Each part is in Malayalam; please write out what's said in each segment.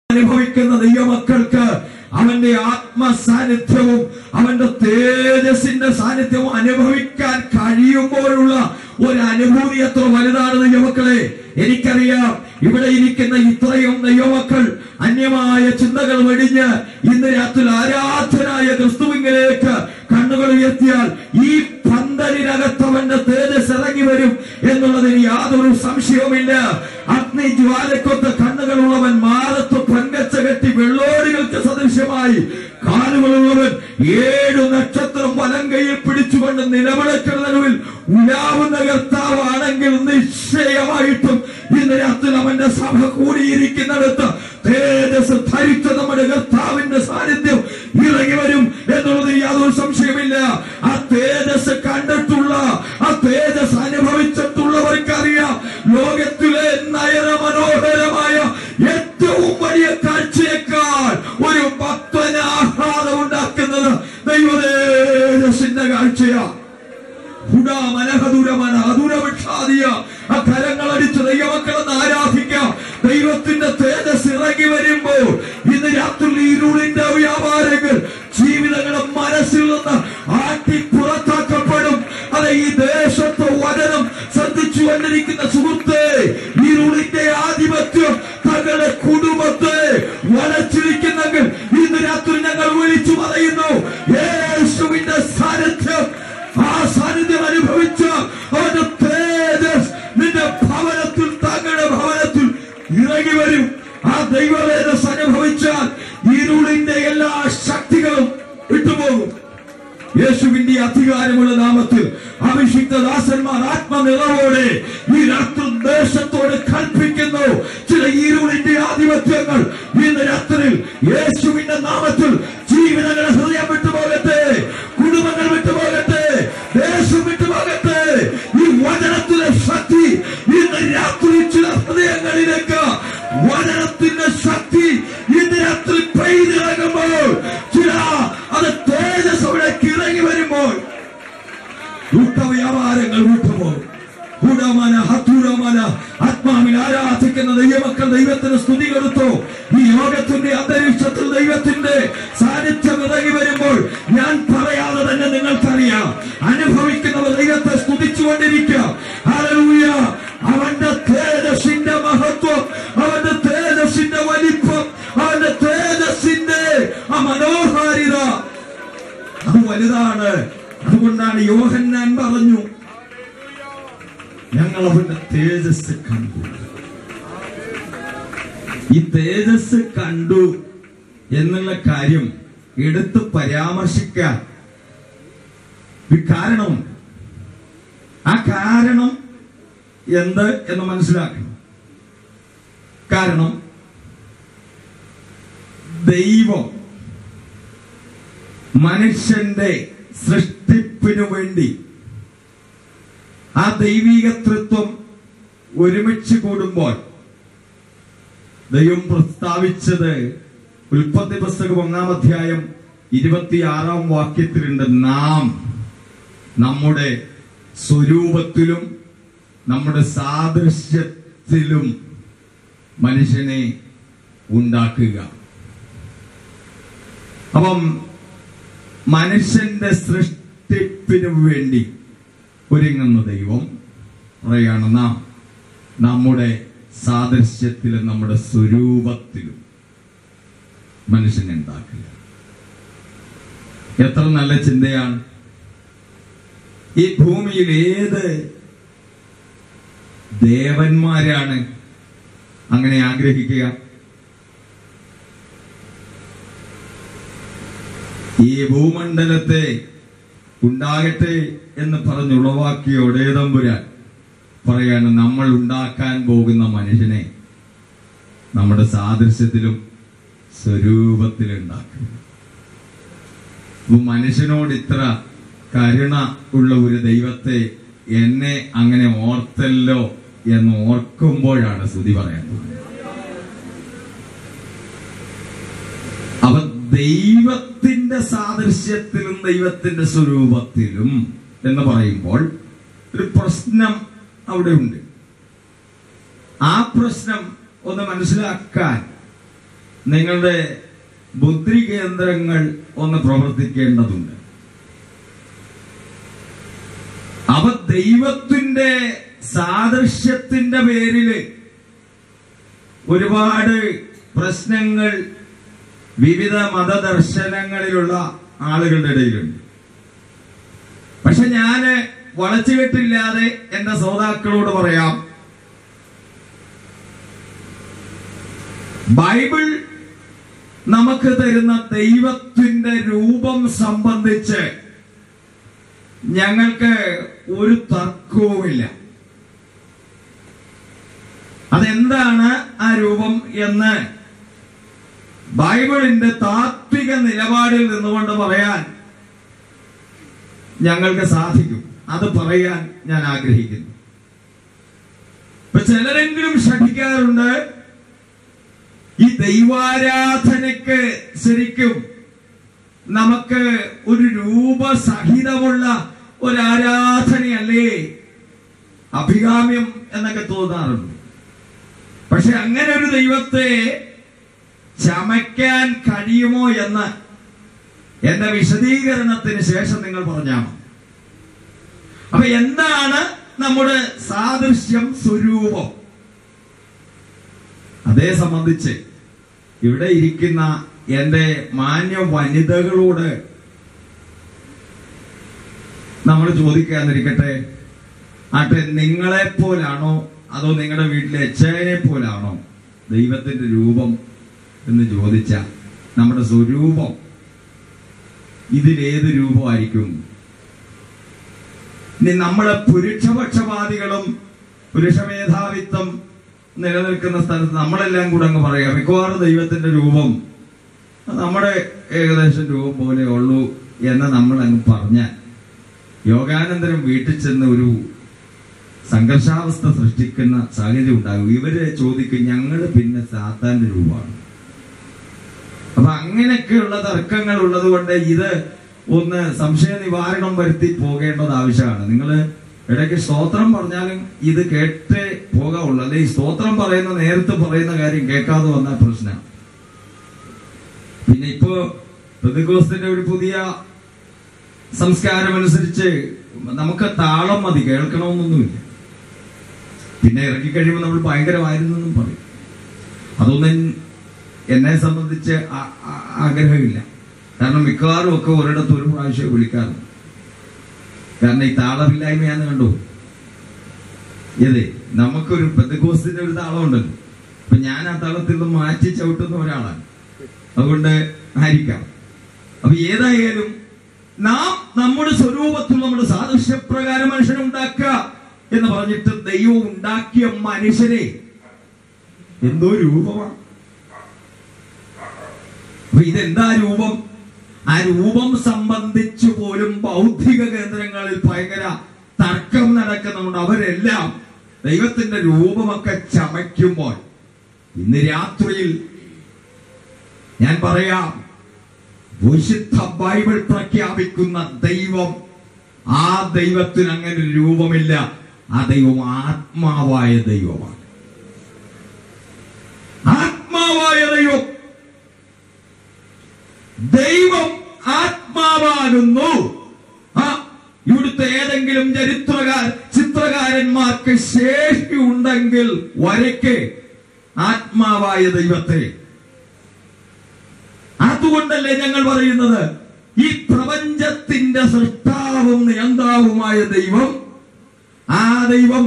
അനുഭവിക്കുന്ന ദൈവമക്കൾക്ക് അവന്റെ ആത്മസാന്നിധ്യവും അവന്റെ തേജസ്സിന്റെ സാന്നിധ്യവും അനുഭവിക്കാൻ കഴിയുമ്പോഴുള്ള ഒരു അനുഭൂതി എത്ര വലുതാണ് ദൈവമക്കളെ എനിക്കറിയാം ഇവിടെ ഇരിക്കുന്ന ഇത്രയും ദൈവമക്കൾ അന്യമായ ചിന്തകൾ വെടിഞ്ഞ് ഇന്ന് രാത്രി ആരാധനായ ക്രിസ്തുവിലേക്ക് കണ്ണുകൾ ഉയർത്തിയാൽ ഈ പന്തലിനകത്ത് അവന്റെ തേജസ് ഇറങ്ങി വരും എന്നുള്ളതിന് യാതൊരു സംശയവുമില്ല അഗ്നി ജ്വാലക്കൊത്ത് കണ്ണുകളുള്ളവൻ മാറത്ത് പങ്കച്ച കെട്ടി വെള്ളോടികൾക്ക് സദൃശ്യമായി കാലുകളുള്ളവൻ ഏഴു നക്ഷത്രം വലം കൈയിൽ പിടിച്ചുകൊണ്ട് നിലവിളക്കുന്ന നടുവിൽ ഉലാവുന്ന കർത്താവാണെങ്കിൽ നിശ്ചയമായിട്ടും ഇന്ന് രാത്രി അവന്റെ സഭ കൂടിയിരിക്കുന്നിടത്ത് തേജസ് ധരിച്ച നമ്മുടെ കർത്താവിന്റെ സാന്നിധ്യം ഇറങ്ങി വരും എന്നുള്ളത് യാതൊരു സംശയമില്ല ആ തേജസ് കണ്ടിട്ടുള്ള ആ തേജസ് അനുഭവിച്ചിട്ടുള്ളവർക്കറിയാം ലോകത്തിലെ നയന മനോഹരമായ ഏറ്റവും വലിയ കാഴ്ചയേക്കാൾ ഒരു ഭക്തന് ആഹ്ലാദം ഉണ്ടാക്കുന്നത് ദൈവതേജസിന്റെ കാഴ്ചയാണ് ആ കരങ്ങളടിച്ച് ദൈവമക്കളെന്ന് ആരാധിക്കാം ദൈവത്തിന്റെ തേജസ് ഇറങ്ങി വരുമ്പോൾ ഇന്ന് രാത്രി ഇരുളിന്റെ വ്യാപാരങ്ങൾ ജീവിതങ്ങളുടെ മനസ്സിൽ നിന്ന് ആട്ടി പുറത്താക്കപ്പെടും അതെ ഈ ദേശത്ത് വചനം ശ്രദ്ധിച്ചു കൊണ്ടിരിക്കുന്ന സുഹൃത്തെ ഇരുളിന്റെ ആധിപത്യം തങ്ങളുടെ കുടുംബത്തെ വലച്ചിരിക്കുന്നെങ്കിൽ ഇന്ന് രാത്രി ഞങ്ങൾ വിളിച്ചു പറയുന്നു യേശുവിന്റെ സാന്നിധ്യം ആ സാന്നിധ്യം അനുഭവിച്ച അവന്റെ തേജസ് നിന്റെ ഭവനത്തിൽ തങ്ങളുടെ ഭവനത്തിൽ ഇറങ്ങി വരും ആ ദൈവവേദസ് അനുഭവിച്ചാൽ ഇരുളിന്റെ എല്ലാ ശക്തികളും വിട്ടുപോകും യേശുവിന്റെ അധികാരമുള്ള നാമത്തിൽ അഭിഷിക്ത ദാസന്മാർ ആത്മനിറവോടെ ഈ രാത്രി ദേശത്തോട് കൽപ്പിക്കുന്നു ചില ഇരുളിന്റെ ആധിപത്യങ്ങൾ ഇന്ന് രാത്രിയിൽ യേശുവിന്റെ നാമത്തിൽ ജീവിതങ്ങളെ ഹൃദയം വിട്ടുപോകട്ടെ കുടുംബങ്ങൾ വിട്ടുപോകട്ടെ ദേശം വിട്ടുപോകട്ടെ ഈ വചനത്തിലെ ശക്തി ഇന്ന് രാത്രി ചില ഹൃദയങ്ങളിലേക്ക് വചനത്തിന്റെ ശക്തി ഇന്ന് രാത്രി പെയ്തിറങ്ങുമ്പോൾ ചില അത് തേജസ് അവിടേക്ക് ഇറങ്ങി വരുമ്പോൾ കൂട്ടവ്യാപാരങ്ങൾ വിട്ടുപോകും കൂടമാന ഹത്തൂരമാന ആത്മാവിൽ ആരാധിക്കുന്ന ദൈവമക്കൾ ദൈവത്തിന് സ്തുതി കൊടുത്തു ഈ ലോകത്തിന്റെ അന്തരീക്ഷത്തിൽ ദൈവത്തിന്റെ സാന്നിധ്യം ഇറങ്ങി വരുമ്പോൾ ഞാൻ പറയാതെ തന്നെ നിങ്ങൾക്കറിയാം അനുഭവിക്കുന്നവർ ദൈവത്തെ സ്തുതിച്ചുകൊണ്ടിരിക്കാം ഹല്ലേലൂയ അവന്റെ തേജസ്സിന്റെ മഹത്വം അവന്റെ തേജസ്സിന്റെ വലിപ്പം അവന്റെ തേജസ്സിന്റെ ആ മനോഹാരിത അത് വലുതാണ് അതുകൊണ്ടാണ് യോഹന്നാൻ പറഞ്ഞു ഞങ്ങൾ അവന്റെ തേജസ് കണ്ടു ഈ തേജസ് കണ്ടു എന്നുള്ള കാര്യം എടുത്ത് പരാമർശിക്കാൻ ഒരു കാരണമുണ്ട് ആ കാരണം എന്ത് എന്ന് മനസ്സിലാക്കണം കാരണം ദൈവം മനുഷ്യന്റെ സൃഷ്ടിപ്പിനു വേണ്ടി ആ ദൈവിക തൃത്വം ഒരുമിച്ച് കൂടുമ്പോൾ ദൈവം പ്രസ്താവിച്ചത് ഉൽപ്പത്തി പുസ്തകം ഒന്നാം അധ്യായം ഇരുപത്തിയാറാം വാക്യത്തിലുണ്ട് നാം നമ്മുടെ സ്വരൂപത്തിലും നമ്മുടെ സാദൃശ്യത്തിലും മനുഷ്യനെ ഉണ്ടാക്കുക അപ്പം മനുഷ്യന്റെ സൃഷ്ടിപ്പിനു വേണ്ടി ഒരുങ്ങുന്ന ദൈവം പറയാണ് നാം നമ്മുടെ സാദൃശ്യത്തിലും നമ്മുടെ സ്വരൂപത്തിലും മനുഷ്യനെ ഉണ്ടാക്കുക എത്ര നല്ല ചിന്തയാണ് ഈ ഭൂമിയിൽ ഏത് ദേവന്മാരാണ് അങ്ങനെ ആഗ്രഹിക്കുക ഈ ഭൂമണ്ഡലത്തെ ഉണ്ടാകട്ടെ എന്ന് പറഞ്ഞുളവാക്കിയ ഒടേതമ്പുരാൻ പറയാണ് നമ്മൾ ഉണ്ടാക്കാൻ പോകുന്ന മനുഷ്യനെ നമ്മുടെ സാദൃശ്യത്തിലും സ്വരൂപത്തിലും ഉണ്ടാക്കുക അപ്പൊ മനുഷ്യനോട് ഇത്ര കരുണ ഉള്ള ഒരു ദൈവത്തെ എന്നെ അങ്ങനെ ഓർത്തല്ലോ എന്ന് ഓർക്കുമ്പോഴാണ് സ്തുതി പറയുന്നത് അപ്പൊ ദൈവത്തിന്റെ സാദൃശ്യത്തിലും ദൈവത്തിന്റെ സ്വരൂപത്തിലും എന്ന് പറയുമ്പോൾ ഒരു പ്രശ്നം അവിടെ ഉണ്ട് ആ പ്രശ്നം ഒന്ന് മനസ്സിലാക്കാൻ നിങ്ങളുടെ ബുദ്ധി കേന്ദ്രങ്ങൾ ഒന്ന് പ്രവർത്തിക്കേണ്ടതുണ്ട് അവ ദൈവത്തിന്റെ സാദൃശ്യത്തിന്റെ പേരില് ഒരുപാട് പ്രശ്നങ്ങൾ വിവിധ മതദർശനങ്ങളിലുള്ള ആളുകളുടെ ഇടയിലുണ്ട് പക്ഷെ ഞാന് വളച്ചുകെട്ടില്ലാതെ എന്റെ ശ്രോതാക്കളോട് പറയാം ബൈബിൾ നമുക്ക് തരുന്ന ദൈവത്തിന്റെ രൂപം സംബന്ധിച്ച് ഞങ്ങൾക്ക് ഒരു തർക്കവുമില്ല അതെന്താണ് ആ രൂപം എന്ന് ബൈബിളിന്റെ താത്വിക നിലപാടിൽ നിന്നുകൊണ്ട് പറയാൻ ഞങ്ങൾക്ക് സാധിക്കും അത് പറയാൻ ഞാൻ ആഗ്രഹിക്കുന്നു ഇപ്പൊ ചിലരെങ്കിലും ശ്രദ്ധിക്കാറുണ്ട് ഈ ദൈവാരാധനയ്ക്ക് ശരിക്കും നമുക്ക് ഒരു രൂപസഹിതമുള്ള ഒരു ആരാധനയല്ലേ അഭികാമ്യം എന്നൊക്കെ തോന്നാറുണ്ട് പക്ഷെ അങ്ങനെ ഒരു ദൈവത്തെ ചമയ്ക്കാൻ കഴിയുമോ എന്ന് എന്റെ വിശദീകരണത്തിന് ശേഷം നിങ്ങൾ പറഞ്ഞാൽ മതി അപ്പൊ എന്താണ് നമ്മുടെ സാദൃശ്യം സ്വരൂപം അതേ സംബന്ധിച്ച് ഇവിടെ ഇരിക്കുന്ന എന്റെ മാന്യ വനിതകളോട് നമ്മൾ ചോദിക്കാന്നിരിക്കട്ടെ ആട്ടെ നിങ്ങളെ പോലാണോ അതോ നിങ്ങളുടെ വീട്ടിലെ എച്ചനെ പോലാണോ ദൈവത്തിന്റെ രൂപം എന്ന് ചോദിച്ച നമ്മുടെ സ്വരൂപം ഇതിലേത് രൂപമായിരിക്കും ഇനി നമ്മളെ പുരുഷപക്ഷപാതികളും പുരുഷമേധാവിത്വം നിലനിൽക്കുന്ന സ്ഥലത്ത് നമ്മളെല്ലാം കൂടെ അങ്ങ് പറയാം മിക്കവാറും ദൈവത്തിന്റെ രൂപം നമ്മുടെ ഏകദേശം രൂപം പോലെ ഉള്ളൂ എന്ന് നമ്മൾ അങ്ങ് പറഞ്ഞാൽ യോഗാനന്തരം വീട്ടിൽ ചെന്ന് ഒരു സംഘർഷാവസ്ഥ സൃഷ്ടിക്കുന്ന സാഹചര്യം ഉണ്ടാകും ഇവര് ചോദിക്കും ഞങ്ങള് പിന്നെ സാത്താന്റെ രൂപമാണ് അപ്പൊ അങ്ങനെയൊക്കെയുള്ള തർക്കങ്ങൾ ഉള്ളത് കൊണ്ട് ഇത് ഒന്ന് സംശയ നിവാരണം വരുത്തി പോകേണ്ടത് ആവശ്യമാണ് നിങ്ങൾ ഇടയ്ക്ക് സ്തോത്രം പറഞ്ഞാലും ഇത് കേട്ടേ പോകാവുള്ളൂ അല്ലെ ഈ സ്തോത്രം പറയുന്ന നേരത്തെ പറയുന്ന കാര്യം കേൾക്കാതെ വന്ന പ്രശ്നമാണ് പിന്നെ ഇപ്പോ പ്രതികോസത്തിന്റെ ഒരു പുതിയ സംസ്കാരം അനുസരിച്ച് നമുക്ക് താളം മതി കേൾക്കണമെന്നൊന്നുമില്ല പിന്നെ ഇറക്കി കഴിയുമ്പോൾ നമ്മൾ ഭയങ്കരമായിരുന്നെന്നും പറയും അതൊന്നും എന്നെ സംബന്ധിച്ച് ആ- ആ- ആഗ്രഹമില്ല കാരണം മിക്കവാറും ഒക്കെ ഒരിടത്ത് ഒരു പ്രാവശ്യം വിളിക്കാറുണ്ട് കാരണം ഈ താളമില്ലായ്മയാന്ന് കണ്ടു ഏതേ നമുക്കൊരു പെന്തക്കോസ്തിന്റെ ഒരു താളമുണ്ടല്ലോ അപ്പൊ ഞാൻ ആ താളത്തിൽ നിന്ന് മാറ്റി ചവിട്ടുന്ന ഒരാളാണ് അതുകൊണ്ട് ആയിരിക്കാം അപ്പൊ ഏതായാലും നാം നമ്മുടെ സ്വരൂപത്തിൽ നമ്മുടെ സാദൃശ്യപ്രകാരം മനുഷ്യനെ ഉണ്ടാക്കുക എന്ന് പറഞ്ഞിട്ട് ദൈവം ഉണ്ടാക്കിയ മനുഷ്യനെ എന്തോ രൂപമാണ് അപ്പൊ ഇതെന്താ രൂപം ആ രൂപം സംബന്ധിച്ചു പോലും ബൗദ്ധിക കേന്ദ്രങ്ങളിൽ ഭയങ്കര തർക്കം നടക്കുന്നുണ്ട് അവരെല്ലാം ദൈവത്തിന്റെ രൂപമൊക്കെ ചമയ്ക്കുമ്പോൾ ഇന്ന് രാത്രിയിൽ ഞാൻ പറയാം വിശുദ്ധ ബൈബിൾ പ്രഖ്യാപിക്കുന്ന ദൈവം ആ ദൈവത്തിന് അങ്ങനെ ഒരു രൂപമില്ല ആ ദൈവം ആത്മാവായ ദൈവമാണ് ആത്മാവായ ദൈവം ദൈവം ആത്മാവാകുന്നു ആ ഇവിടുത്തെ ഏതെങ്കിലും ചരിത്രകാർ ചിത്രകാരന്മാർക്ക് ശേഷി ഉണ്ടെങ്കിൽ വരയ്ക്ക് ആത്മാവായ ദൈവത്തെ അതുകൊണ്ടല്ലേ ഞങ്ങൾ പറയുന്നത് ഈ പ്രപഞ്ചത്തിന്റെ സൃഷ്ടാവും നിയന്താവുമായ ദൈവം ആ ദൈവം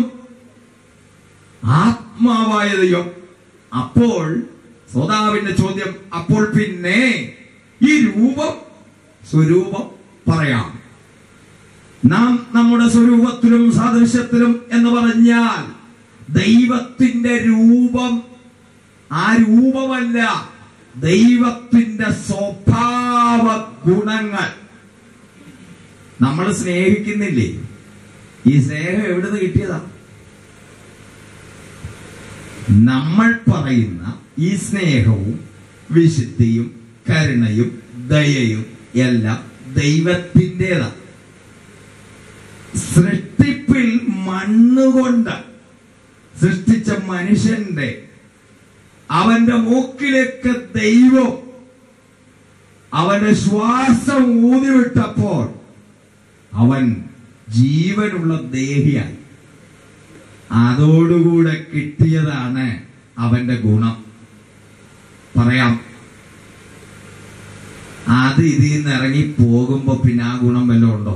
ആത്മാവായ ദൈവം അപ്പോൾ ശ്രോതാവിന്റെ ചോദ്യം അപ്പോൾ പിന്നെ ഈ രൂപം സ്വരൂപം പറയാം നാം നമ്മുടെ സ്വരൂപത്തിലും സാദൃശ്യത്തിലും എന്ന് പറഞ്ഞാൽ ദൈവത്തിന്റെ രൂപം ആ രൂപമല്ല ദൈവത്തിന്റെ സ്വഭാവ ഗുണങ്ങൾ നമ്മൾ സ്നേഹിക്കുന്നില്ലേ ഈ സ്നേഹം എവിടുന്ന് കിട്ടിയതാ നമ്മൾ പറയുന്ന ഈ സ്നേഹവും വിശുദ്ധിയും കരുണയും ദയയും എല്ലാം ദൈവത്തിൻ്റെതാണ് സൃഷ്ടിപ്പിൽ മണ്ണുകൊണ്ട് സൃഷ്ടിച്ച മനുഷ്യന്റെ അവന്റെ മൂക്കിലേക്ക് ദൈവം അവന്റെ ശ്വാസം ഊതിവിട്ടപ്പോൾ അവൻ ജീവനുള്ള ദേഹിയായി അതോടുകൂടെ കിട്ടിയതാണ് അവന്റെ ഗുണം പറയാം അത് ഇതിൽ നിന്ന് ഇറങ്ങി പോകുമ്പോ പിന്നെ ആ ഗുണം വല്ലതും ഉണ്ടോ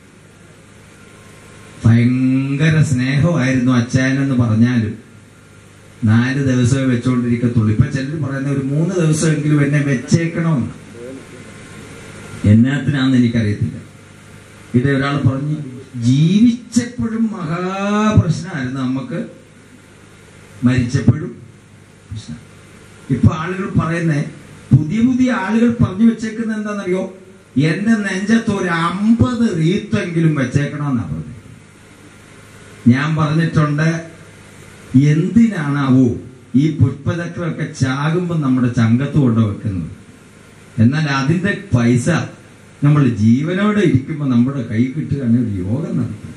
ഭയങ്കര സ്നേഹമായിരുന്നു അച്ചായനെന്ന് പറഞ്ഞാലും നാല് ദിവസമേ വെച്ചോണ്ടിരിക്കത്തുള്ളൂ ഇപ്പൊ ചിലർ പറയുന്ന ഒരു മൂന്ന് ദിവസമെങ്കിലും എന്നെ വെച്ചേക്കണമെന്ന് എന്നാത്തിനാന്ന് എനിക്കറിയത്തില്ല ഇത് ഒരാൾ പറഞ്ഞു ജീവിച്ചപ്പോഴും മഹാപ്രശ്നമായിരുന്നു നമുക്ക് മരിച്ചപ്പോഴും പ്രശ്നം ഇപ്പൊ ആളുകൾ പറയുന്നേ പുതിയ പുതിയ ആളുകൾ പറഞ്ഞു വെച്ചേക്കുന്ന എന്താണെന്നറിയോ എന്റെ നെഞ്ചത്ത് ഒരു അമ്പത് റീത്തെങ്കിലും വെച്ചേക്കണമെന്നാ പറഞ്ഞത് ഞാൻ പറഞ്ഞിട്ടുണ്ട് എന്തിനാണാവോ ഈ പുഷ്പചക്രമൊക്കെ ചാകുമ്പോൾ നമ്മുടെ ചങ്കത്ത് കൊണ്ട് വെക്കുന്നത് എന്നാൽ അതിന്റെ പൈസ നമ്മൾ ജീവനോടെ ഇരിക്കുമ്പോൾ നമ്മുടെ കൈ കിട്ടുകയാണെങ്കിൽ ഒരു യോഗം നടത്തും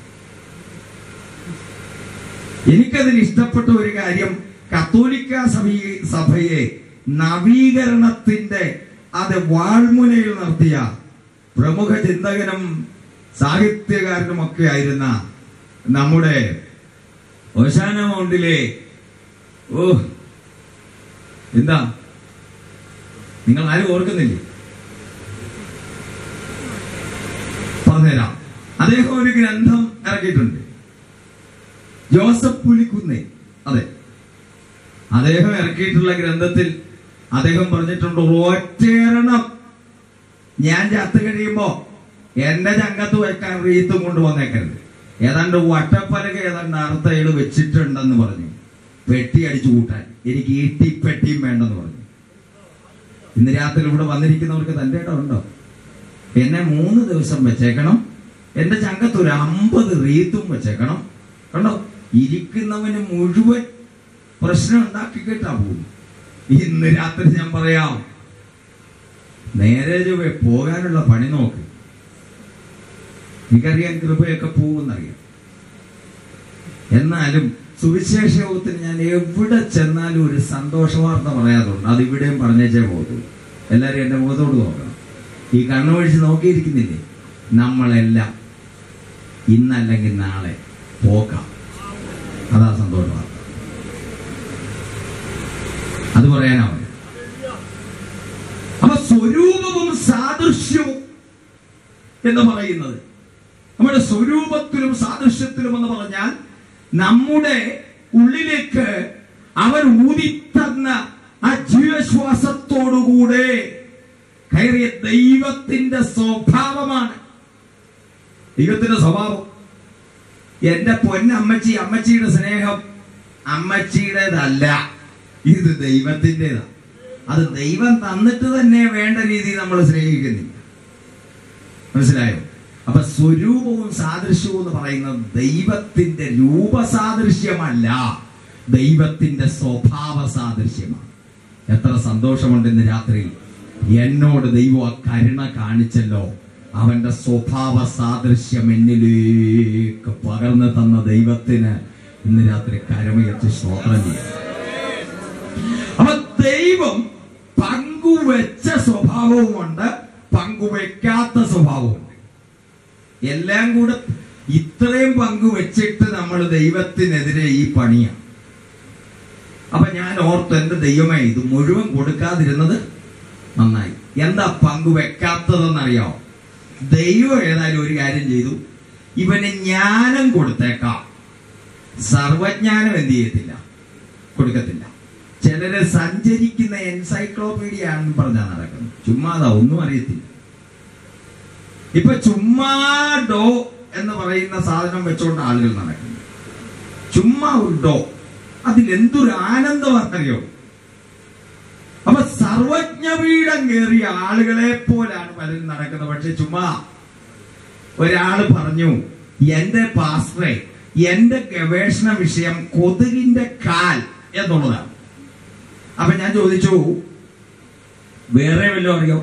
എനിക്കതിൽ ഇഷ്ടപ്പെട്ട ഒരു കാര്യം കത്തോലിക്ക സഭയെ സഭയെ നവീകരണത്തിന്റെ അത് വാൾമുനയിൽ നടത്തിയ പ്രമുഖ ചിന്തകനും സാഹിത്യകാരനുമൊക്കെ ആയിരുന്ന നമ്മുടെ ഓശാന മൗണ്ടിലെ ഓ എന്താ നിങ്ങൾ ആരും ഓർക്കുന്നില്ലേ പറഞ്ഞുതരാം അദ്ദേഹം ഒരു ഗ്രന്ഥം ഇറക്കിയിട്ടുണ്ട് ജോസഫ് പുലിക്കുന്നേ അതെ അദ്ദേഹം ഇറക്കിയിട്ടുള്ള ഗ്രന്ഥത്തിൽ അദ്ദേഹം പറഞ്ഞിട്ടുണ്ട് ഒറ്റേരണം ഞാൻ ചത്ത് കഴിയുമ്പോ എന്റെ ചങ്കത്ത് വെക്കാൻ റീത്തും കൊണ്ടുവന്നേക്കരുത് ഏതാണ്ട് വട്ടപ്പലക ഏതാണ്ട് അർത്ഥകൾ വെച്ചിട്ടുണ്ടെന്ന് പറഞ്ഞു പെട്ടി അടിച്ചു കൂട്ടാൻ എനിക്ക് ഈട്ടിപ്പെട്ടിയും വേണ്ടെന്ന് പറഞ്ഞു ഇന്ന് രാത്രി ഇവിടെ വന്നിരിക്കുന്നവർക്ക് തന്റെ ഇടം ഉണ്ടോ എന്നെ മൂന്ന് ദിവസം വെച്ചേക്കണം എന്റെ ചങ്കത്ത് ഒരു അമ്പത് റീത്തും വെച്ചേക്കണം കണ്ടോ ഇരിക്കുന്നവന് മുഴുവൻ പ്രശ്നം ഉണ്ടാക്കിക്കിട്ടാ പോകും ഇന്ന് രാത്രി ഞാൻ പറയാം നേരെ ചൊവ്വേ പോകാനുള്ള പണി നോക്ക് എനിക്കറിയാൻ കൃപയൊക്കെ പോകുമെന്നറിയാം എന്നാലും സുവിശേഷ യോഗത്തിന് ഞാൻ എവിടെ ചെന്നാലും ഒരു സന്തോഷ വാർത്ത പറയാറുണ്ട് അത് ഇവിടെയും പറഞ്ഞേച്ചേ പോകത്തുള്ളൂ എല്ലാരും എന്റെ മുഖത്തോട് നോക്കണം ഈ കണ്ണുമഴിച്ച് നോക്കിയിരിക്കുന്നില്ലേ നമ്മളെല്ലാം ഇന്നല്ലെങ്കിൽ നാളെ പോക്കാം അതാ സന്തോഷ വാർത്ത അത് പറയാനാ പറയുന്നത് അപ്പൊ സ്വരൂപവും സാദൃശ്യവും എന്ന് പറയുന്നത് നമ്മുടെ സ്വരൂപത്തിലും സാദൃശ്യത്തിലും എന്ന് പറഞ്ഞാൽ നമ്മുടെ ഉള്ളിലേക്ക് അവൻ ഊതിത്തന്ന ആ ജീവശ്വാസത്തോടുകൂടെ കയറിയ ദൈവത്തിന്റെ സ്വഭാവമാണ് ദൈവത്തിന്റെ സ്വഭാവം എന്റെ പൊന്നമ്മച്ചി അമ്മച്ചിയുടെ സ്നേഹം അമ്മച്ചിയുടേതല്ല ഇത് ദൈവത്തിൻ്റെതാണ് അത് ദൈവം തന്നിട്ട് തന്നെ വേണ്ട രീതിയിൽ നമ്മൾ സ്നേഹിക്കുന്നില്ല മനസ്സിലായോ അപ്പൊ സ്വരൂപവും സാദൃശ്യവും എന്ന് പറയുന്നത് ദൈവത്തിന്റെ രൂപസാദൃശ്യമല്ല ദൈവത്തിന്റെ സ്വഭാവ സാദൃശ്യമാണ് എത്ര സന്തോഷമുണ്ട് ഇന്ന് രാത്രി എന്നോട് ദൈവം ആ കരുണ കാണിച്ചല്ലോ അവന്റെ സ്വഭാവ സാദൃശ്യം എന്നിലേക്ക് പകർന്നു തന്ന ദൈവത്തിന് ഇന്ന് രാത്രി കരമയച്ച് സ്തോത്രം ചെയ്യാം അപ്പൊ ദൈവം പങ്കുവെച്ച സ്വഭാവവുമുണ്ട് പങ്കുവെക്കാത്ത സ്വഭാവമുണ്ട് എല്ലാം കൂടെ ഇത്രയും പങ്കുവെച്ചിട്ട് നമ്മൾ ദൈവത്തിനെതിരെ ഈ പണിയാണ് അപ്പൊ ഞാൻ ഓർത്ത് എന്റെ ദൈവമേ ഇത് മുഴുവൻ കൊടുക്കാതിരുന്നത് നന്നായി എന്താ പങ്കുവെക്കാത്തതെന്നറിയാമോ ദൈവം ഏതായാലും ഒരു കാര്യം ചെയ്തു ഇവന് ജ്ഞാനം കൊടുത്തേക്കാം സർവജ്ഞാനം എന്ത് ചെയ്യത്തില്ല കൊടുക്കത്തില്ല ചിലര് സഞ്ചരിക്കുന്ന എൻസൈക്ലോപീഡിയ ആണെന്ന് പറഞ്ഞാ നടക്കുന്നത് ചുമ്മാതാ ഒന്നും അറിയത്തില്ല ഇപ്പൊ ചുമ്മാ ഡോ എന്ന് പറയുന്ന സാധനം വെച്ചുകൊണ്ട് ആളുകൾ നടക്കുന്നു ചുമ്മാ ഒരു ഡോ അതിൽ എന്തൊരു ആനന്ദമാണെന്നറിയോ അപ്പൊ സർവജ്ഞപീഠം കയറിയ ആളുകളെ പോലാണ് പലരും നടക്കുന്നത് പക്ഷെ ചുമ്മാ ഒരാള് പറഞ്ഞു എന്റെ പാസ്റ്ററെ എന്റെ ഗവേഷണ വിഷയം കൊതുകിന്റെ കാൽ എന്നുള്ളതാണ് അപ്പൊ ഞാൻ ചോദിച്ചു വേറെ വല്ലതും അറിയോ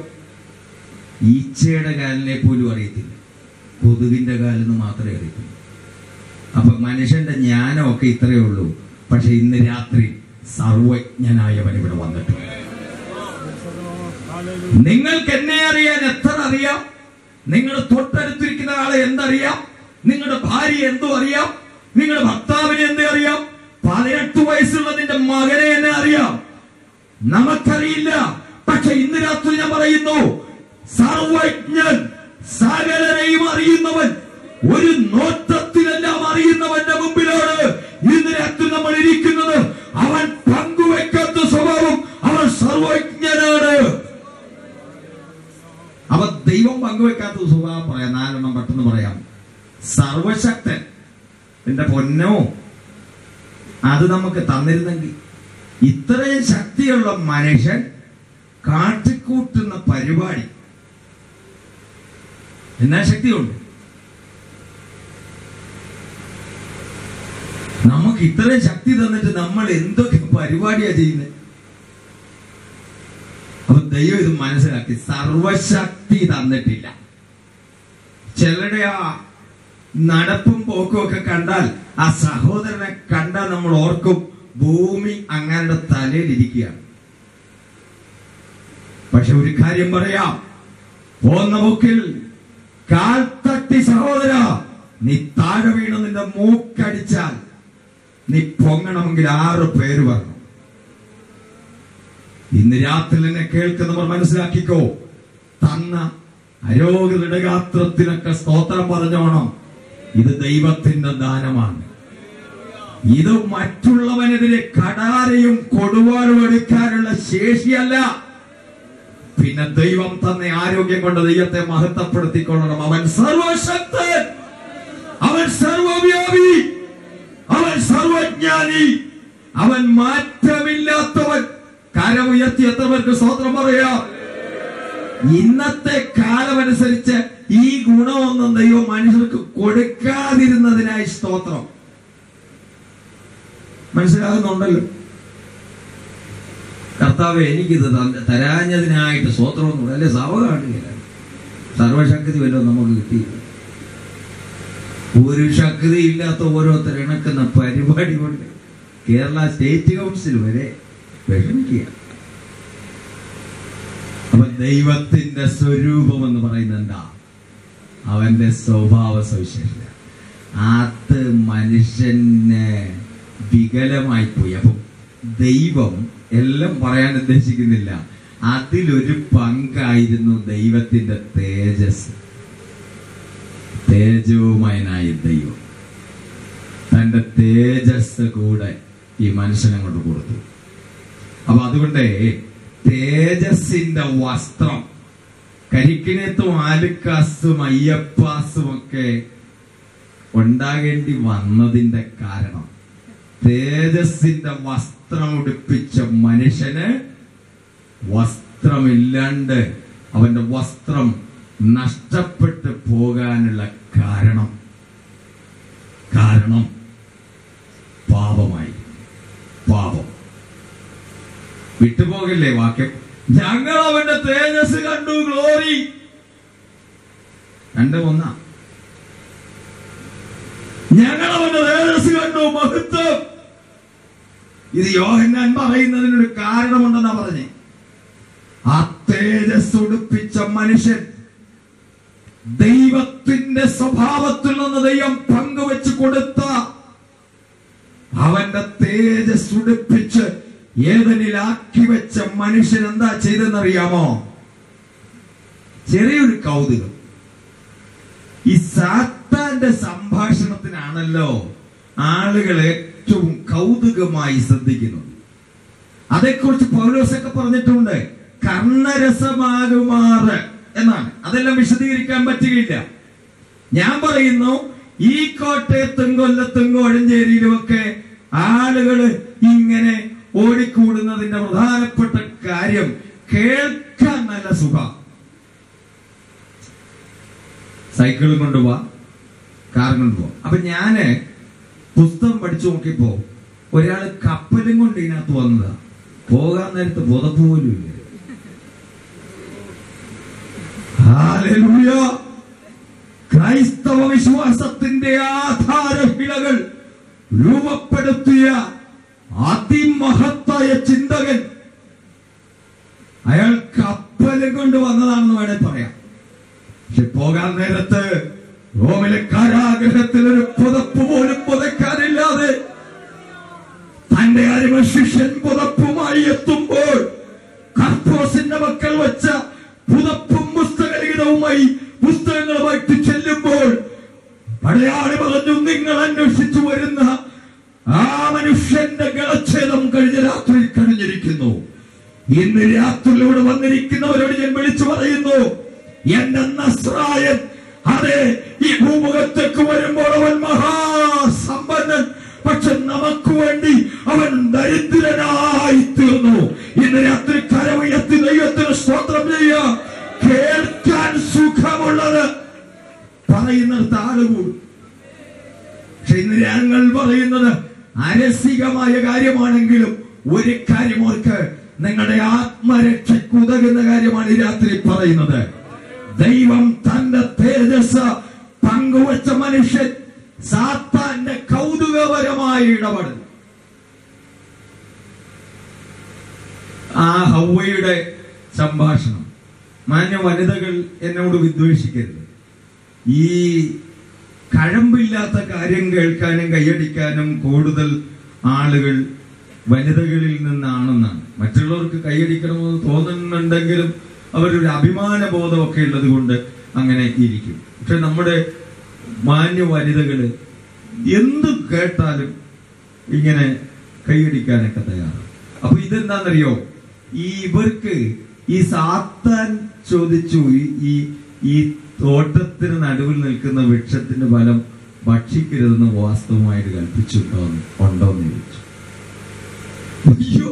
ഈച്ചയുടെ കാലിനെ പോലും അറിയത്തില്ല കൊതുകിന്റെ കാലെന്ന് മാത്രമേ അറിയത്തില്ല അപ്പൊ മനുഷ്യന്റെ ജ്ഞാനമൊക്കെ ഇത്രയേ ഉള്ളൂ പക്ഷെ ഇന്ന് രാത്രി സർവജ്ഞനായവൻ ഇവിടെ വന്നിട്ടുണ്ട് നിങ്ങൾക്ക് എന്നെ അറിയാൻ എത്ര അറിയാം നിങ്ങളുടെ തൊട്ടടുത്തിരിക്കുന്ന ആളെ എന്തറിയാം നിങ്ങളുടെ ഭാര്യ എന്തോ അറിയാം നിങ്ങളുടെ ഭർത്താവിനെ എന്തേ അറിയാം പതിനെട്ട് വയസ്സുള്ള നിന്റെ മകനെ എന്നെ അറിയാം നമുക്കറിയില്ല പക്ഷെ ഇന്ന് രാത്രി ഞാൻ പറയുന്നു സർവജ്ഞൻ സകലരെയും അറിയുന്നവൻ ഒരു നോട്ടത്തിലെല്ലാം അറിയുന്നവന്റെ മുമ്പിലാണ് ഇന്ന് രാത്രി നമ്മൾ ഇരിക്കുന്നത് അവൻ പങ്കുവെക്കാത്ത സ്വഭാവം അവൻ സർവജ്ഞനാണ് അവ ദൈവം പങ്കുവെക്കാത്ത സ്വഭാവം പറയാം നാലെണ്ണം പെട്ടെന്ന് പറയാം സർവശക്തൻ എന്റെ പൊന്നോ അത് നമുക്ക് തന്നിരുന്നെങ്കിൽ ഇത്രയും ശക്തിയുള്ള മനുഷ്യൻ കാട്ടിക്കൂട്ടുന്ന പരിപാടി എന്നാ ശക്തിയുണ്ട് നമുക്ക് ഇത്രയും ശക്തി തന്നിട്ട് നമ്മൾ എന്തൊക്കെ പരിപാടിയാ ചെയ്യുന്നത് അപ്പൊ ദൈവം ഇത് മനസ്സിലാക്കി സർവശക്തി തന്നിട്ടില്ല ചിലരുടെ ആ നടപ്പും പോക്കും ഒക്കെ കണ്ടാൽ ആ സഹോദരനെ കണ്ടാൽ നമ്മൾ ഓർക്കും ഭൂമി അങ്ങയുടെ തലയിലിരിക്കുകയാണ് പക്ഷെ ഒരു കാര്യം പറയാം പോന്ന പോക്കിൽ കാൽ തട്ടി സഹോദര നീ താഴെ വീണ് നിന്റെ മൂക്കടിച്ചാൽ നീ പൊങ്ങണമെങ്കിൽ ആറ് പേര് പറഞ്ഞു ഇന്ന് രാത്രി എന്നെ കേൾക്കുന്നവർ മനസ്സിലാക്കിക്കോ തന്ന അരോഗരുടെ ഗാത്രത്തിനൊക്കെ സ്തോത്രം പറഞ്ഞോണം ഇത് ദൈവത്തിന്റെ ദാനമാണ് ഇത് മറ്റുള്ളവനെതിരെ കടാരയും കൊടുവാളും എടുക്കാനുള്ള ശേഷിയല്ല പിന്നെ ദൈവം തന്നെ ആരോഗ്യം കൊണ്ട് ദൈവത്തെ മഹത്വപ്പെടുത്തിക്കൊള്ളണം അവൻ സർവശക്തൻ അവൻ സർവവ്യാപി അവൻ സർവജ്ഞാനി അവൻ മാറ്റമില്ലാത്തവൻ കരമുയർത്തി എത്ര പേർക്ക് സ്തോത്രം പറയാം ഇന്നത്തെ കാലമനുസരിച്ച് ഈ ഗുണമൊന്നും ദൈവം മനുഷ്യർക്ക് കൊടുക്കാതിരുന്നതിനായി സ്തോത്രം മനസ്സിലാകുന്നുണ്ടല്ലോ കർത്താവ് എനിക്കിത് തന്ന- തരാഞ്ഞതിനായിട്ട് സ്തോത്രമൊന്നും അല്ലെ സഭ കാണുകയില്ല സർവശക്തി വല്ലതും നമുക്ക് കിട്ടിയില്ല ഒരു ശക്തി ഇല്ലാത്ത ഓരോരുത്തർ ഇണക്കുന്ന പരിപാടി കൊണ്ട് കേരള സ്റ്റേറ്റ് കൗൺസിൽ വരെ വിഷമിക്കുക അപ്പൊ ദൈവത്തിന്റെ സ്വരൂപം എന്ന് പറയുന്നത് എന്താ അവന്റെ സ്വഭാവ സവിശേഷത അത് മനുഷ്യന് വികലമായി പോയി അപ്പൊ ദൈവം എല്ലാം പറയാൻ ഉദ്ദേശിക്കുന്നില്ല അതിലൊരു പങ്കായിരുന്നു ദൈവത്തിന്റെ തേജസ് തേജോമയനായ ദൈവം തന്റെ തേജസ് കൂടെ ഈ മനുഷ്യനങ്ങോട്ട് കൊടുത്തു അപ്പൊ അതുകൊണ്ട് തേജസ്സിന്റെ വസ്ത്രം കരിക്കിനത്തും ആലുക്കാസും അയ്യപ്പാസും ഒക്കെ ഉണ്ടാകേണ്ടി വന്നതിന്റെ കാരണം തേജസ്സിന്റെ വസ്ത്രം ഉടുപ്പിച്ച മനുഷ്യന് വസ്ത്രമില്ലാണ്ട് അവന്റെ വസ്ത്രം നഷ്ടപ്പെട്ടു പോകാനുള്ള കാരണം കാരണം പാപമായി പാപം വിട്ടുപോകില്ലേ വാക്യം ഞങ്ങൾ അവന്റെ തേജസ് കണ്ടു ഗ്ലോറി രണ്ട് ഒന്നാ ഞങ്ങൾ അവന്റെ തേജസ് കണ്ടു മഹത്വം ഇത് യോഹന്നാൻ പറയുന്നതിനൊരു കാരണമുണ്ടെന്നാ പറഞ്ഞേ ആ തേജസ് ഉടുപ്പിച്ച മനുഷ്യൻ ദൈവത്തിന്റെ സ്വഭാവത്തിൽ നിന്ന് ദൈവം പങ്കുവെച്ച് കൊടുത്ത അവന്റെ തേജസ് ഉടുപ്പിച്ച് ഏതനിലാക്കി വെച്ച മനുഷ്യൻ എന്താ ചെയ്തെന്നറിയാമോ ചെറിയൊരു കൗതുകം ഈ സാത്താന്റെ സംഭാഷണത്തിനാണല്ലോ ആളുകൾ ഏറ്റവും കൗതുകമായി ശ്രദ്ധിക്കുന്നത് അതേക്കുറിച്ച് പൗലോസൊക്കെ പറഞ്ഞിട്ടുണ്ട് കർണരസമാകുമാറ് എന്നാണ് അതെല്ലാം വിശദീകരിക്കാൻ പറ്റുകയില്ല ഞാൻ പറയുന്നു ഈ കോട്ടയത്തും കൊല്ലത്തും കോഴഞ്ചേരിയിലും ഒക്കെ ആളുകൾ ഇങ്ങനെ ഓടിക്കൂടുന്നതിന്റെ പ്രധാനപ്പെട്ട കാര്യം കേൾക്കാൻ നല്ല സുഖം സൈക്കിളും കൊണ്ടുപോവാ കാർ കൊണ്ടുപോവാ അപ്പൊ ഞാന് പുസ്തകം പഠിച്ചു നോക്കിയപ്പോ ഒരാള് കപ്പലും കൊണ്ട് ഇതിനകത്ത് വന്നതാ പോകാൻ നേരത്ത് പുതപ്പ് പോലും ഇല്ല ഹാലലൂയ. ക്രൈസ്തവ വിശ്വാസത്തിന്റെ ആധാരശിലകൾ രൂപപ്പെടുത്തിയ അതിമഹത്തായ ചിന്തകൻ അയാൾ കപ്പലും കൊണ്ട് വന്നതാണെന്ന് വേണേ പറയാം പക്ഷെ പോകാൻ നേരത്ത് റോമിലെ കാരാഗ്രഹത്തിൽ ഒരു പുതപ്പ് പോലും പുതയ്ക്കാനില്ലാതെ തന്റെ അരിമ ശിഷ്യൻ പുതപ്പുമായി എത്തുമ്പോൾ കർത്തോസിന്റെ മക്കൾ വെച്ച പുതപ്പും പുസ്തകലിഖിതവുമായി പുസ്തകങ്ങളുമായിട്ട് ചെല്ലുമ്പോൾ പടയാളി പറഞ്ഞു നിങ്ങൾ അന്വേഷിച്ചു വരുന്ന ആ മനുഷ്യന്റെ ഗളച്ഛേദം കഴിഞ്ഞ രാത്രി കഴിഞ്ഞിരിക്കുന്നു ഇന്ന് രാത്രിയിലൂടെ വന്നിരിക്കുന്നവരോട് ഞാൻ വിളിച്ചു പറയുന്നു എന്റെ നസ്രായൻ അതെ ഈ ഭൂമുഖത്തേക്ക് വരുമ്പോൾ അവൻ മഹാസമ്പന്നൻ പക്ഷെ നമുക്ക് വേണ്ടി അവൻ ദരിദ്രനായി തീർന്നു ഇന്ന് രാത്രി കരവയത്തി ദൈവത്തിന് സ്തോത്രം ചെയ്യുക കേൾക്കാൻ സുഖമുള്ളത് പറയുന്നിടത്ത് ആളുകൂടും പക്ഷെ ഇന്ന് ഞങ്ങൾ പറയുന്നത് അരസികമായ കാര്യമാണെങ്കിലും ഒരു കാര്യം ഓർക്ക് നിങ്ങളുടെ ആത്മരക്ഷയ്ക്ക് ഉതകുന്ന കാര്യമാണ് ഈ രാത്രി പറയുന്നത് ദൈവം തന്റെ തേജസ് പങ്കുവച്ച മനുഷ്യൻ സാത്താന്റെ കൗതുകപരമായ ഇടപെടൽ ആ ഹൗവയുടെ സംഭാഷണം മാന്യ വനിതകൾ എന്നോട് വിദ്വേഷിക്കരുത് ഈ കഴമ്പില്ലാത്ത കാര്യം കേൾക്കാനും കൈയടിക്കാനും കൂടുതൽ ആളുകൾ വനിതകളിൽ നിന്നാണെന്നാണ് മറ്റുള്ളവർക്ക് കൈയടിക്കണമെന്ന് തോന്നുന്നുണ്ടെങ്കിലും അവരൊരു അഭിമാന ബോധമൊക്കെ ഉള്ളത് കൊണ്ട് അങ്ങനെ ഇരിക്കും പക്ഷെ നമ്മുടെ മാന്യ വനിതകള് എന്ത് കേട്ടാലും ഇങ്ങനെ കൈയടിക്കാനൊക്കെ തയ്യാറാണ് അപ്പൊ ഇതെന്താണെന്നറിയോ ഈ ഇവർക്ക് ഈ സാത്താൻ ചോദിച്ചു ഈ- ഈ ഈ തോട്ടത്തിന് നടുവിൽ നിൽക്കുന്ന വൃക്ഷത്തിന്റെ ഫലം ഭക്ഷിക്കരുതെന്ന് വാസ്തവമായിട്ട് കൽപ്പിച്ചിട്ടോ ഉണ്ടോന്ന് ചോദിച്ചു അയ്യോ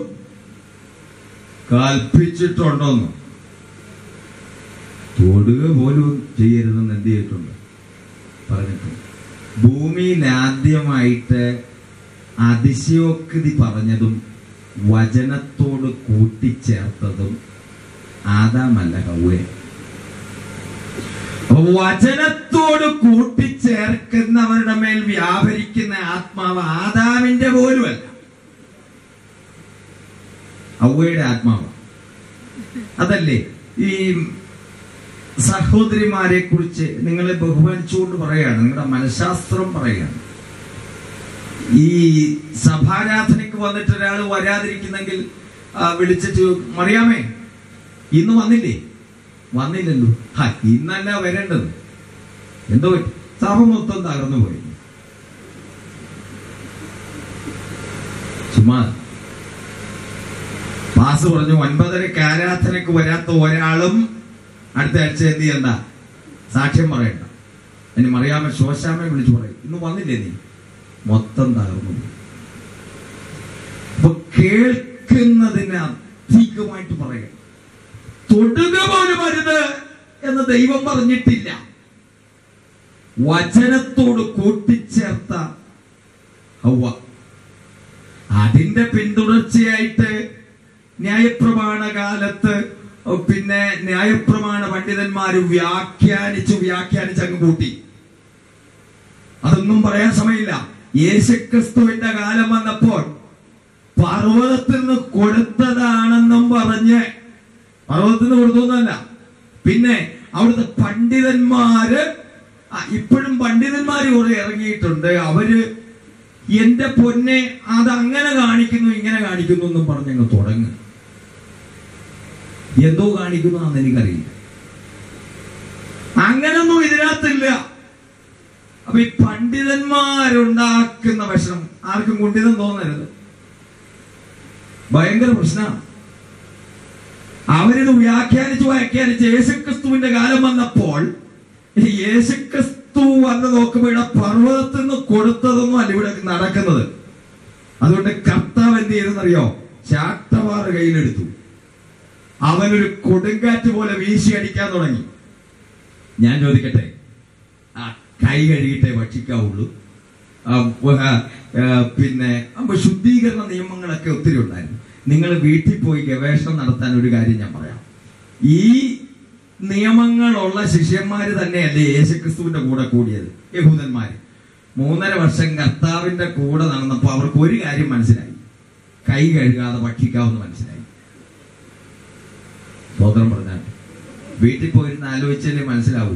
കൽപ്പിച്ചിട്ടുണ്ടോന്ന് തൊടുക പോലും ചെയ്യരുതെന്ന് എന്ത് ചെയ്തിട്ടുണ്ട് പറഞ്ഞിട്ടുണ്ട് ഭൂമിയിൽ ആദ്യമായിട്ട് അതിശയോക്തി പറഞ്ഞതും വചനത്തോട് കൂട്ടിച്ചേർത്തതും ആദാമല്ല ഹൗവേ അപ്പൊ വചനത്തോട് കൂട്ടിച്ചേർക്കുന്നവരുടെ മേൽ വ്യാപരിക്കുന്ന ആത്മാവ് ആദാമിന്റെ പോലുമല്ല ഹൗവയുടെ ആത്മാവ് അതല്ലേ ഈ സഹോദരിമാരെ കുറിച്ച് നിങ്ങളെ ബഹുമാനിച്ചുകൊണ്ട് പറയാണ് നിങ്ങളുടെ മനഃശാസ്ത്രം പറയാണ് ഈ സഭാരാധനയ്ക്ക് വന്നിട്ട് ഒരാൾ വരാതിരിക്കുന്നെങ്കിൽ ആ, വിളിച്ചിട്ട് മറിയാമേ ഇന്ന് വന്നില്ലേ വന്നില്ലല്ലോ ഹാ ഇന്നല്ല വരേണ്ടത് എന്തോ പറ്റി? സഭ മൊത്തം തകർന്നു പോയി ചുമ്മാ പാസ് പറഞ്ഞു ഒൻപതരക്ക് ആരാധനയ്ക്ക് വരാത്ത ഒരാളും അടുത്ത ആഴ്ച എന്ത് ചെയ്യണ്ട സാക്ഷ്യം പറയണ്ട ഇനി മറിയാമ ശോശാമെ വിളിച്ചു പറയും ഇന്ന് വന്നില്ലേ നീ മൊത്തം തകർന്നു പോയി. അപ്പൊ കേൾക്കുന്നതിന് അധികമായിട്ട് പറയാം തൊടുക പോലും അരുത് എന്ന് ദൈവം പറഞ്ഞിട്ടില്ല വചനത്തോട് കൂട്ടിച്ചേർത്ത ഹൗവ അതിന്റെ പിന്തുടർച്ചയായിട്ട് ന്യായപ്രമാണ കാലത്ത് പിന്നെ ന്യായപ്രമാണ പണ്ഡിതന്മാര് വ്യാഖ്യാനിച്ചു വ്യാഖ്യാനിച്ച് അങ്ങ് കൂട്ടി അതൊന്നും പറയാൻ സമയമില്ല യേശുക്രിസ്തുവിന്റെ കാലം വന്നപ്പോൾ പർവ്വതത്തിൽ നിന്ന് കൊടുത്തതാണെന്നും പറഞ്ഞ് പർവ്വതത്തിൽ നിന്ന് കൊടുത്തൊന്നുമല്ല പിന്നെ അവിടുത്തെ പണ്ഡിതന്മാര് ആ, ഇപ്പോഴും പണ്ഡിതന്മാര് കുറെ ഇറങ്ങിയിട്ടുണ്ട് അവര് എന്റെ പൊന്നെ അത് അങ്ങനെ കാണിക്കുന്നു ഇങ്ങനെ കാണിക്കുന്നു എന്നും പറഞ്ഞങ്ങ് തുടങ്ങും എന്തോ കാണിക്കുന്നു എന്ന് എനിക്കറിയില്ല അങ്ങനൊന്നും ഇതിനകത്തില്ല അപ്പൊ ഈ പണ്ഡിതന്മാരുണ്ടാക്കുന്ന ഭക്ഷണം ആർക്കും കുണ്ടിതം തോന്നരുത് ഭയങ്കര പ്രശ്നമാണ് അവരിത് വ്യാഖ്യാനിച്ച് വ്യാഖ്യാനിച്ച് യേശുക്രിസ്തുവിന്റെ കാലം വന്നപ്പോൾ ഈ യേശുക്രിസ്തു വന്ന് നോക്കുമ്പോൾ ഇവിടെ പർവ്വതത്തിൽ നിന്ന് കൊടുത്തതൊന്നും അല്ല ഇവിടെ നടക്കുന്നത് അതുകൊണ്ട് കർത്താവ് എന്ത് ചെയ്തെന്നറിയോ ചാട്ടവാറ് കയ്യിലെടുത്തു അവനൊരു കൊടുങ്കാറ്റ് പോലെ വീശി അടിക്കാൻ തുടങ്ങി ഞാൻ ചോദിക്കട്ടെ ആ കൈ കഴുകിയിട്ടേ ഭക്ഷിക്കാവുള്ളൂ ആ, വ- ആ, പിന്നെ അപ്പൊ ശുദ്ധീകരണ നിയമങ്ങളൊക്കെ ഒത്തിരി ഉണ്ടായിരുന്നു നിങ്ങൾ വീട്ടിൽ പോയി ഗവേഷണം നടത്താൻ ഒരു കാര്യം ഞാൻ പറയാം ഈ നിയമങ്ങളുള്ള ശിഷ്യന്മാര് തന്നെയല്ലേ യേശുക്രിസ്തുവിന്റെ കൂടെ കൂടിയത് യഹൂദന്മാര് മൂന്നര വർഷം കർത്താവിന്റെ കൂടെ നടന്നപ്പോ അവർക്ക് ഒരു കാര്യം മനസ്സിലായി കൈ കഴുകാതെ ഭക്ഷിക്കാമെന്ന് മനസ്സിലായി സ്വതന്ത്രം പറഞ്ഞാൽ വീട്ടിൽ പോയിരുന്ന് ആലോചിച്ചാലേ മനസ്സിലാവൂ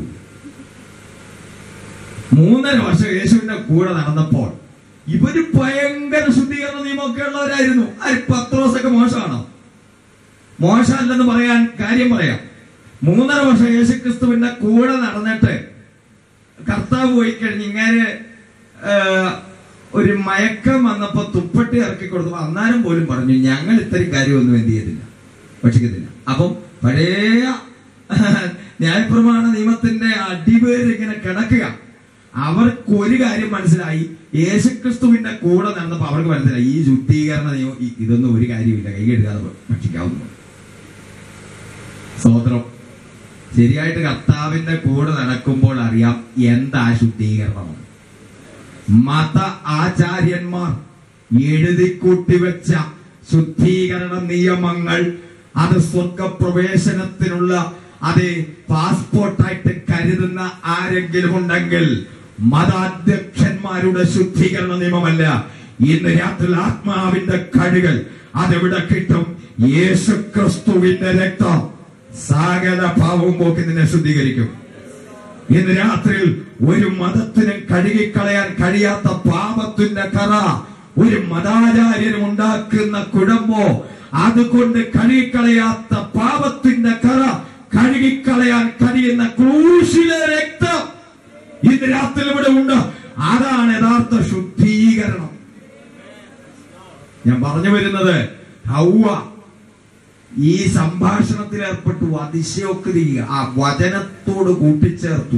മൂന്നര വർഷം യേശുവിന്റെ കൂടെ നടന്നപ്പോൾ ഇവര് ഭയങ്കര ശുദ്ധീകരണ നിയമമൊക്കെ ഉള്ളവരായിരുന്നു ആ പത്രോസൊക്കെ മോശമാണോ മോശമല്ലെന്ന് പറയാൻ കാര്യം പറയാം മൂന്നര വർഷം യേശു ക്രിസ്തുവിന്റെ കൂടെ നടന്നിട്ട് കർത്താവ് പോയി കഴിഞ്ഞ് ഇങ്ങനെ ഒരു മയക്കം വന്നപ്പോ തുപ്പട്ടി ഇറക്കി കൊടുത്തപ്പോ അന്നാരം പോലും പറഞ്ഞു ഞങ്ങൾ ഇത്തരം കാര്യമൊന്നും എന്ത് ചെയ്തില്ല ഭക്ഷിക്കത്തില്ല അപ്പം പഴയ ന്യായപ്രമാണ നിയമത്തിന്റെ അടിവേര് ഇങ്ങനെ കിടക്കുക അവർക്ക് ഒരു കാര്യം മനസ്സിലായി യേശുക്രിസ്തുവിന്റെ കൂടെ നടന്നപ്പോ അവർക്ക് മനസ്സിലായി ഈ ശുദ്ധീകരണ നിയമം ഈ- ഇതൊന്നും ഒരു കാര്യമില്ല കൈ കഴുകാതെ ഭക്ഷിക്കാവുന്നു സ്വോത്രം ശരിയായിട്ട് കർത്താവിന്റെ കൂടെ നടക്കുമ്പോൾ അറിയാം എന്താ ശുദ്ധീകരണം മത ആചാര്യന്മാർ എഴുതിക്കൂട്ടി വെച്ച ശുദ്ധീകരണ നിയമങ്ങൾ അത് സ്വർഗപ്രവേശനത്തിനുള്ള അത് പാസ്പോർട്ടായിട്ട് കരുതുന്ന ആരെങ്കിലും ഉണ്ടെങ്കിൽ മതാധ്യക്ഷന്മാരുടെ ശുദ്ധീകരണ നിയമമല്ല ഇന്ന് രാത്രി ആത്മാവിന്റെ കഴുകൽ അതെവിടെ കിട്ടും യേശു ക്രിസ്തുവിന്റെ രക്തം സകല പാവവും പോക്കി നിന്നെ ശുദ്ധീകരിക്കും ഇന്ന് രാത്രിയിൽ ഒരു മതത്തിനും കഴുകിക്കളയാൻ കഴിയാത്ത പാപത്തിന്റെ കറ ഒരു മതാചാര്യനും ഉണ്ടാക്കുന്ന കുഴമ്പോ അതുകൊണ്ട് കഴുകിക്കളയാത്ത പാപത്തിന്റെ കറ കഴുകിക്കളയാൻ കഴിയുന്ന ക്രൂശിലെ രക്തം ഇന്ന് രാത്രി ഇവിടെ ഉണ്ട് അതാണ് യഥാർത്ഥ ശുദ്ധീകരണം ഞാൻ പറഞ്ഞു വരുന്നത് ഹൗവ ഈ സംഭാഷണത്തിൽ ഏർപ്പെട്ടു അതിശയോക്തി ആ വചനത്തോട് കൂട്ടിച്ചേർത്തു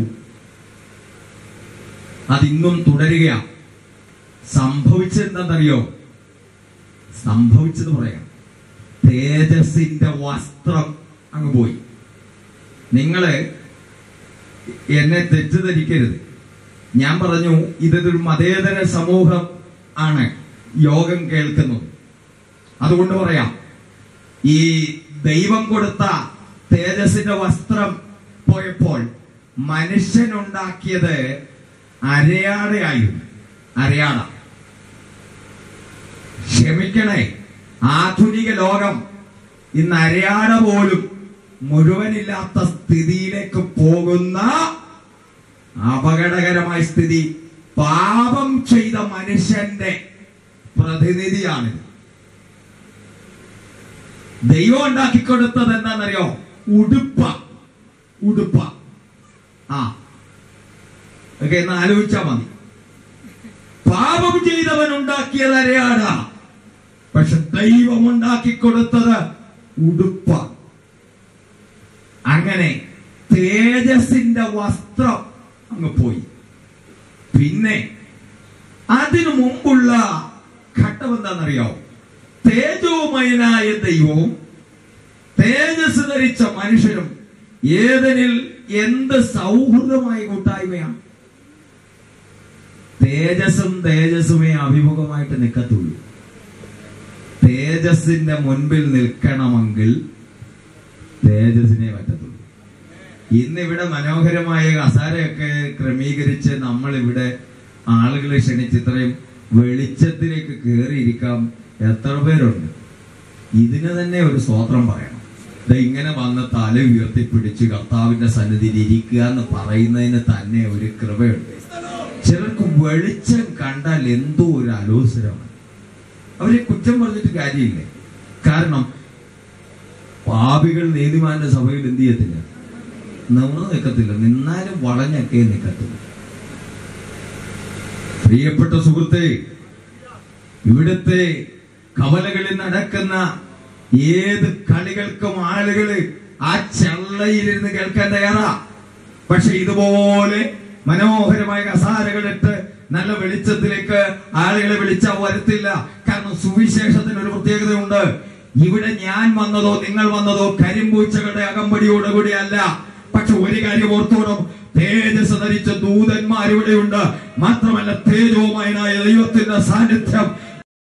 അതിന്നും തുടരുക സംഭവിച്ചെന്താണെന്നറിയോ സംഭവിച്ചത് പറയാം തേജസിന്റെ വസ്ത്രം അങ്ങ് പോയി നിങ്ങള് എന്നെ തെറ്റിദ്ധരിക്കരുത് ഞാൻ പറഞ്ഞു ഇതൊരു മതേതര സമൂഹം ആണ് യോഗം കേൾക്കുന്നത് അതുകൊണ്ട് പറയാം ഈ ദൈവം കൊടുത്ത തേജസിന്റെ വസ്ത്രം പോയപ്പോൾ മനുഷ്യനുണ്ടാക്കിയത് അരയാടയായിരുന്നു അരയാട ക്ഷമിക്കണേ ആധുനിക ലോകം ഇന്ന് അരയാട പോലും മുഴുവനില്ലാത്ത സ്ഥിതിയിലേക്ക് പോകുന്ന അപകടകരമായ സ്ഥിതി പാപം ചെയ്ത മനുഷ്യന്റെ പ്രതിനിധിയാണിത് ദൈവം ഉണ്ടാക്കിക്കൊടുത്തത് എന്താണെന്നറിയോ ഉടുപ്പ ഉടുപ്പ ആ ഒക്കെ എന്ന് ആലോചിച്ചാ മതി പാപം ചെയ്തവൻ ഉണ്ടാക്കിയത് അരയാട പക്ഷെ ദൈവം ഉണ്ടാക്കിക്കൊടുത്തത് ഉടുപ്പ അങ്ങനെ തേജസിന്റെ വസ്ത്രം അങ്ങ് പോയി പിന്നെ അതിനു മുമ്പുള്ള ഘട്ടം എന്താണെന്നറിയോ തേജോമയനായ ദൈവവും തേജസ് ധരിച്ച മനുഷ്യനും ഏതനിൽ എന്ത് സൗഹൃദമായ കൂട്ടായ്മയാണ് തേജസ്സും തേജസ്സുമേ അഭിമുഖമായിട്ട് നിൽക്കത്തുള്ളൂ തേജസ്സിന്റെ മുൻപിൽ നിൽക്കണമെങ്കിൽ തേജസ്സിനെ പറ്റത്തുള്ളൂ ഇന്ന് ഇവിടെ മനോഹരമായ കസാരയൊക്കെ ക്രമീകരിച്ച് നമ്മൾ ഇവിടെ ആളുകളെ ക്ഷണിച്ച് ഇത്രയും വെളിച്ചത്തിലേക്ക് കയറിയിരിക്കാം എത്ര പേരുണ്ട് ഇതിന് തന്നെ ഒരു സ്വോത്രം പറയണം ഇത് ഇങ്ങനെ വന്ന് തല ഉയർത്തിപ്പിടിച്ച് കർത്താവിന്റെ സന്നിധിയിൽ ഇരിക്കുക എന്ന് പറയുന്നതിന് തന്നെ ഒരു കൃപയുണ്ട് ചിലർക്ക് വെളിച്ചം കണ്ടാൽ എന്തോ ഒരു അലോസരമാണ് അവരെ കുറ്റം പറഞ്ഞിട്ട് കാര്യമില്ലേ കാരണം പാപികൾ നീതിമാന്റെ സഭയിൽ എന്ത് ചെയ്യത്തില്ല നിവർന്നു നിൽക്കത്തില്ല നിന്നാലും വളഞ്ഞൊക്കെ നിൽക്കത്തില്ല പ്രിയപ്പെട്ട സുഹൃത്തെ ഇവിടുത്തെ കവലകളിൽ നടക്കുന്ന ഏത് കളികൾക്കും ആളുകള് ആ ചെള്ളയിലിരുന്ന് കേൾക്കാൻ തയ്യാറാ പക്ഷെ ഇതുപോലെ മനോഹരമായ കസാരകളിട്ട് നല്ല വെളിച്ചത്തിലേക്ക് ആളുകളെ വിളിച്ചാൽ വരത്തില്ല കാരണം സുവിശേഷത്തിന് ഒരു പ്രത്യേകതയുണ്ട് ഇവിടെ ഞാൻ വന്നതോ നിങ്ങൾ വന്നതോ കരിമ്പൂച്ചകളുടെ അകമ്പടിയോടുകൂടി അല്ല പക്ഷെ ഒരു കാര്യം ഓർത്തോണം തേജസ് ധരിച്ച ദൂതന്മാർ ഇവിടെയുണ്ട് മാത്രമല്ല തേജോമയനായ ദൈവത്തിന്റെ സാന്നിധ്യം